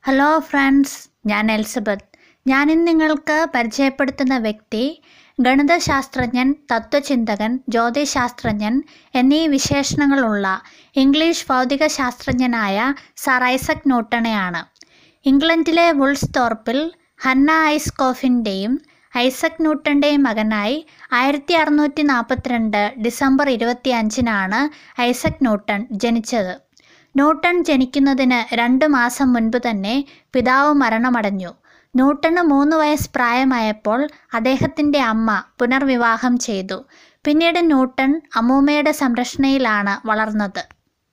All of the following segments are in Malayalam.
ഹലോ ഫ്രണ്ട്സ് ഞാൻ എലിസബത്ത് ഞാനിന്ന് നിങ്ങൾക്ക് പരിചയപ്പെടുത്തുന്ന വ്യക്തി ഗണിതശാസ്ത്രജ്ഞൻ തത്വചിന്തകൻ ജ്യോതിശാസ്ത്രജ്ഞൻ എന്നീ വിശേഷണങ്ങളുള്ള ഇംഗ്ലീഷ് ഭൗതിക ശാസ്ത്രജ്ഞനായ സർ ഐസക് ന്യൂട്ടണെയാണ് ഇംഗ്ലണ്ടിലെ വുൾസ്തോർപ്പിൽ ഹന്ന ഐസ്കോഫിൻ്റെയും ഐസക് ന്യൂട്ടൻ്റെയും മകനായി ആയിരത്തി അറുന്നൂറ്റി നാൽപ്പത്തിരണ്ട് ഡിസംബർ ഇരുപത്തി അഞ്ചിനാണ് ഐസക് ന്യൂട്ടൺ ജനിച്ചത് ന്യൂട്ടൺ ജനിക്കുന്നതിന് രണ്ട് മാസം മുൻപ് തന്നെ പിതാവ് മരണമടഞ്ഞു ന്യൂട്ടന് മൂന്ന് വയസ്സ് പ്രായമായപ്പോൾ അദ്ദേഹത്തിൻ്റെ അമ്മ പുനർവിവാഹം ചെയ്തു പിന്നീട് ന്യൂട്ടൺ അമ്മൂമ്മയുടെ സംരക്ഷണയിലാണ് വളർന്നത്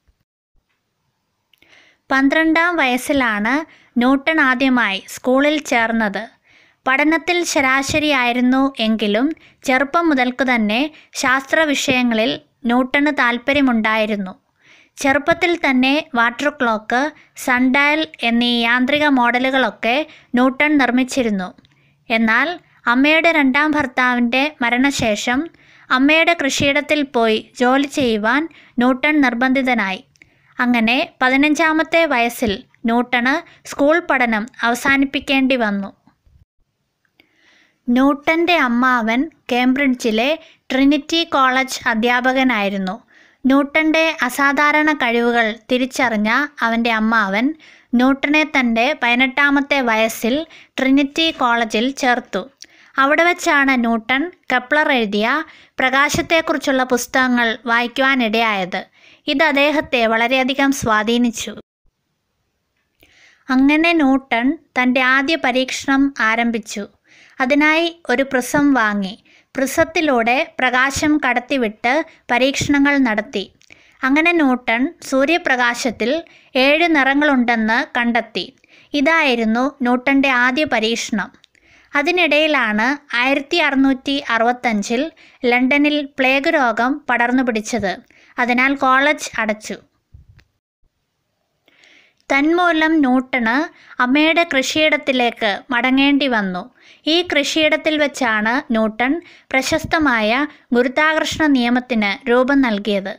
പന്ത്രണ്ടാം വയസ്സിലാണ് ന്യൂട്ടൺ ആദ്യമായി സ്കൂളിൽ ചേർന്നത് പഠനത്തിൽ ശരാശരിയായിരുന്നു എങ്കിലും ചെറുപ്പം മുതൽക്കു തന്നെ ശാസ്ത്ര വിഷയങ്ങളിൽ ന്യൂട്ടന് താൽപ്പര്യമുണ്ടായിരുന്നു ചെറുപ്പത്തിൽ തന്നെ വാട്ടർ ക്ലോക്ക് സൺഡയൽ എന്നീ യാന്ത്രിക മോഡലുകളൊക്കെ ന്യൂട്ടൺ നിർമ്മിച്ചിരുന്നു എന്നാൽ അമ്മയുടെ രണ്ടാം ഭർത്താവിൻ്റെ മരണശേഷം അമ്മയുടെ കൃഷിയിടത്തിൽ പോയി ജോലി ചെയ്യുവാൻ ന്യൂട്ടൺ നിർബന്ധിതനായി അങ്ങനെ പതിനഞ്ചാമത്തെ വയസ്സിൽ ന്യൂട്ടണ് സ്കൂൾ പഠനം അവസാനിപ്പിക്കേണ്ടി വന്നു ന്യൂട്ടൻ്റെ അമ്മാവൻ കേംബ്രിഡ്ജിലെ ട്രിനിറ്റി കോളേജ് അധ്യാപകനായിരുന്നു ന്യൂട്ടൻ്റെ അസാധാരണ കഴിവുകൾ തിരിച്ചറിഞ്ഞ അവൻ്റെ അമ്മാവൻ ന്യൂട്ടനെ തൻ്റെ പതിനെട്ടാമത്തെ വയസ്സിൽ ട്രിനിറ്റി കോളേജിൽ ചേർത്തു അവിടെ വെച്ചാണ് ന്യൂട്ടൺ കെപ്ലർ എഴുതിയ പ്രകാശത്തെക്കുറിച്ചുള്ള പുസ്തകങ്ങൾ വായിക്കുവാനിടയായത് ഇത് അദ്ദേഹത്തെ വളരെയധികം സ്വാധീനിച്ചു അങ്ങനെ ന്യൂട്ടൺ തൻ്റെ ആദ്യ പരീക്ഷണം ആരംഭിച്ചു അതിനായി ഒരു പ്രിസം വാങ്ങി പ്രിസത്തിലൂടെ പ്രകാശം കടത്തിവിട്ട് പരീക്ഷണങ്ങൾ നടത്തി അങ്ങനെ ന്യൂട്ടൺ സൂര്യപ്രകാശത്തിൽ ഏഴ് നിറങ്ങളുണ്ടെന്ന് കണ്ടെത്തി ഇതായിരുന്നു ന്യൂട്ടൻ്റെ ആദ്യ പരീക്ഷണം അതിനിടയിലാണ് ആയിരത്തി അറുന്നൂറ്റി അറുപത്തഞ്ചിൽ ലണ്ടനിൽ പ്ലേഗ് രോഗം പടർന്നു പിടിച്ചത് അതിനാൽ കോളേജ് അടച്ചു തന്മൂലം ന്യൂട്ടണ് അമ്മയുടെ കൃഷിയിടത്തിലേക്ക് മടങ്ങേണ്ടി വന്നു ഈ കൃഷിയിടത്തിൽ വെച്ചാണ് ന്യൂട്ടൺ പ്രശസ്തമായ ഗുരുത്വാകർഷണ നിയമത്തിന് രൂപം നൽകിയത്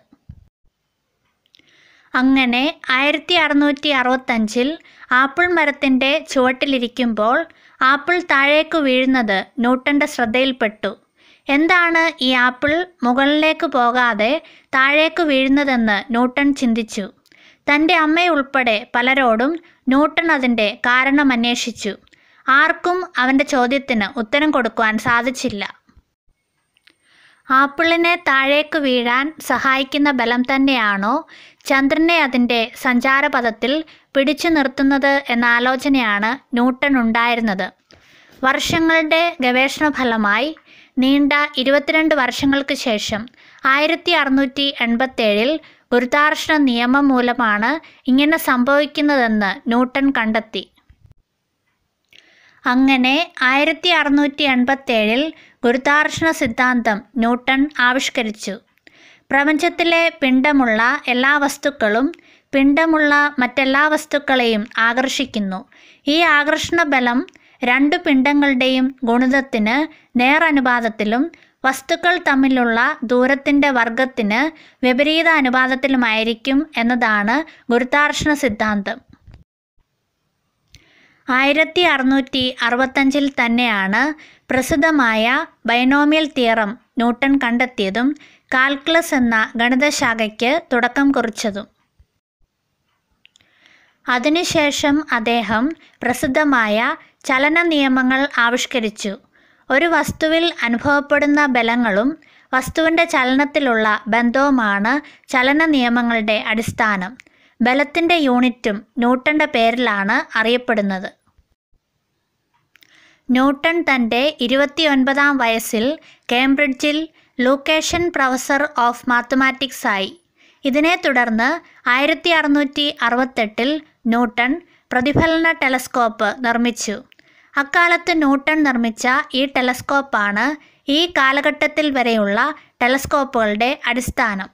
അങ്ങനെ ആയിരത്തി അറുന്നൂറ്റി അറുപത്തഞ്ചിൽ ആപ്പിൾ മരത്തിൻ്റെ ചുവട്ടിലിരിക്കുമ്പോൾ ആപ്പിൾ താഴേക്ക് വീഴുന്നത് ന്യൂട്ടൻ്റെ ശ്രദ്ധയിൽപ്പെട്ടു എന്താണ് ഈ ആപ്പിൾ മുകളിലേക്ക് പോകാതെ താഴേക്ക് വീഴുന്നതെന്ന് ന്യൂട്ടൺ ചിന്തിച്ചു തൻ്റെ അമ്മയുൾപ്പെടെ പലരോടും ന്യൂട്ടൺ അതിൻ്റെ കാരണം അന്വേഷിച്ചു ആർക്കും അവൻ്റെ ചോദ്യത്തിന് ഉത്തരം കൊടുക്കുവാൻ സാധിച്ചില്ല ആപ്പിളിനെ താഴേക്ക് വീഴാൻ സഹായിക്കുന്ന ബലം തന്നെയാണോ ചന്ദ്രനെ അതിൻ്റെ സഞ്ചാരപഥത്തിൽ പിടിച്ചു നിർത്തുന്നത് എന്ന ആലോചനയാണ് ന്യൂട്ടൺ ഉണ്ടായിരുന്നത് വർഷങ്ങളുടെ ഗവേഷണ ഫലമായി നീണ്ട ഇരുപത്തിരണ്ട് വർഷങ്ങൾക്ക് ശേഷം ആയിരത്തി അറുന്നൂറ്റി എൺപത്തേഴിൽ ഗുരുത്വാകർഷണ നിയമം മൂലമാണ് ഇങ്ങനെ സംഭവിക്കുന്നതെന്ന് ന്യൂട്ടൺ കണ്ടെത്തി അങ്ങനെ ആയിരത്തി അറുന്നൂറ്റി എൺപത്തേഴിൽ ഗുരുത്വാകർഷണ സിദ്ധാന്തം ന്യൂട്ടൺ ആവിഷ്കരിച്ചു പ്രപഞ്ചത്തിലെ പിണ്ഡമുള്ള എല്ലാ വസ്തുക്കളും പിണ്ഡമുള്ള മറ്റെല്ലാ വസ്തുക്കളെയും ആകർഷിക്കുന്നു ഈ ആകർഷണ ബലം രണ്ട് പിണ്ഡങ്ങളുടെയും ഗുണിതത്തിന് നേരനുപാതത്തിലും വസ്തുക്കൾ തമ്മിലുള്ള ദൂരത്തിൻ്റെ വർഗത്തിന് വിപരീത അനുപാതത്തിലുമായിരിക്കും എന്നതാണ് ഗുരുത്വാകർഷണ സിദ്ധാന്തം ആയിരത്തി അറുന്നൂറ്റി അറുപത്തഞ്ചിൽ തന്നെയാണ് പ്രസിദ്ധമായ ബൈനോമിയൽ തിയറം ന്യൂട്ടൺ കണ്ടെത്തിയതും കാൽക്കുലസ് എന്ന ഗണിതശാഖയ്ക്ക് തുടക്കം കുറിച്ചതും അതിനുശേഷം അദ്ദേഹം പ്രസിദ്ധമായ ചലന നിയമങ്ങൾ ആവിഷ്കരിച്ചു ഒരു വസ്തുവിൽ അനുഭവപ്പെടുന്ന ബലങ്ങളും വസ്തുവിൻ്റെ ചലനത്തിലുള്ള ബന്ധവുമാണ് ചലന നിയമങ്ങളുടെ അടിസ്ഥാനം ബലത്തിൻ്റെ യൂണിറ്റും ന്യൂട്ടൻ്റെ പേരിലാണ് അറിയപ്പെടുന്നത് ന്യൂട്ടൺ തൻ്റെ ഇരുപത്തിയൊൻപതാം വയസ്സിൽ കേംബ്രിഡ്ജിൽ ലൂക്കേഷൻ പ്രൊഫസർ ഓഫ് മാത്തമാറ്റിക്സ് ആയി ഇതിനെ തുടർന്ന് ആയിരത്തി അറുന്നൂറ്റി അറുപത്തെട്ടിൽ ന്യൂട്ടൺ പ്രതിഫലന ടെലസ്കോപ്പ് നിർമ്മിച്ചു അക്കാലത്ത് ന്യൂട്ടൺ നിർമ്മിച്ച ഈ ടെലസ്കോപ്പാണ് ഈ കാലഘട്ടത്തിൽ വരെയുള്ള ടെലസ്കോപ്പുകളുടെ അടിസ്ഥാനം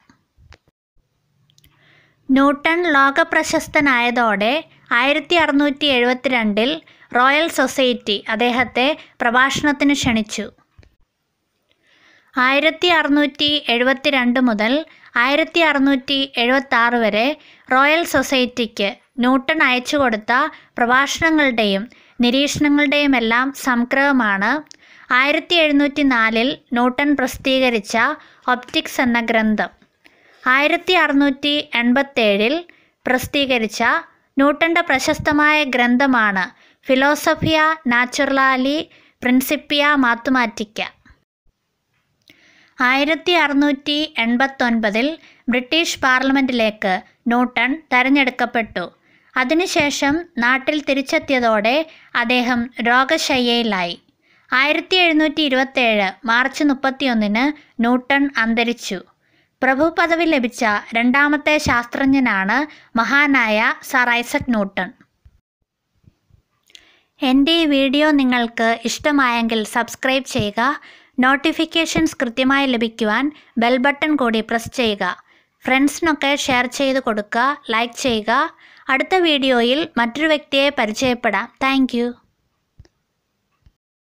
ന്യൂട്ടൺ ലോകപ്രശസ്തനായതോടെ ആയിരത്തി അറുന്നൂറ്റി എഴുപത്തിരണ്ടിൽ റോയൽ സൊസൈറ്റി അദ്ദേഹത്തെ പ്രഭാഷണത്തിന് ക്ഷണിച്ചു ആയിരത്തി അറുന്നൂറ്റി എഴുപത്തിരണ്ട് മുതൽ ആയിരത്തി അറുന്നൂറ്റി എഴുപത്തി ആറ് വരെ റോയൽ സൊസൈറ്റിക്ക് ന്യൂട്ടൺ അയച്ചു കൊടുത്ത പ്രഭാഷണങ്ങളുടെയും നിരീക്ഷണങ്ങളുടെയും എല്ലാം സംഗ്രഹമാണ് ആയിരത്തി എഴുന്നൂറ്റി നാലിൽ ന്യൂട്ടൺ പ്രസിദ്ധീകരിച്ച ഒപ്റ്റിക്സ് എന്ന ഗ്രന്ഥം ആയിരത്തി അറുന്നൂറ്റി എൺപത്തേഴിൽ പ്രസിദ്ധീകരിച്ച ന്യൂട്ടൻ്റെ പ്രശസ്തമായ ഗ്രന്ഥമാണ് ഫിലോസഫിയ നാച്ചുറലാലി പ്രിൻസിപ്പിയ മാത്തുമാറ്റിക്ക ആയിരത്തി അറുന്നൂറ്റി എൺപത്തൊൻപതിൽ ബ്രിട്ടീഷ് പാർലമെൻറ്റിലേക്ക് ന്യൂട്ടൺ തെരഞ്ഞെടുക്കപ്പെട്ടു അതിനുശേഷം നാട്ടിൽ തിരിച്ചെത്തിയതോടെ അദ്ദേഹം രോഗശയ്യയിലായി ആയിരത്തി എഴുന്നൂറ്റി ഇരുപത്തേഴ് മാർച്ച് മുപ്പത്തിയൊന്നിന് ന്യൂട്ടൺ അന്തരിച്ചു പ്രഭു പദവി ലഭിച്ച രണ്ടാമത്തെ ശാസ്ത്രജ്ഞനാണ് മഹാനായ സർ ഐസക് ന്യൂട്ടൺ എൻ്റെ ഈ വീഡിയോ നിങ്ങൾക്ക് ഇഷ്ടമായെങ്കിൽ സബ്സ്ക്രൈബ് ചെയ്യുക നോട്ടിഫിക്കേഷൻസ് കൃത്യമായി ലഭിക്കുവാൻ ബെൽ ബട്ടൺ കൂടി പ്രസ് ചെയ്യുക ഫ്രണ്ട്സിനൊക്കെ ഷെയർ ചെയ്ത് കൊടുക്കുക ലൈക്ക് ചെയ്യുക അടുത്ത വീഡിയോയിൽ മറ്റൊരു വ്യക്തിയെ പരിചയപ്പെടാം താങ്ക്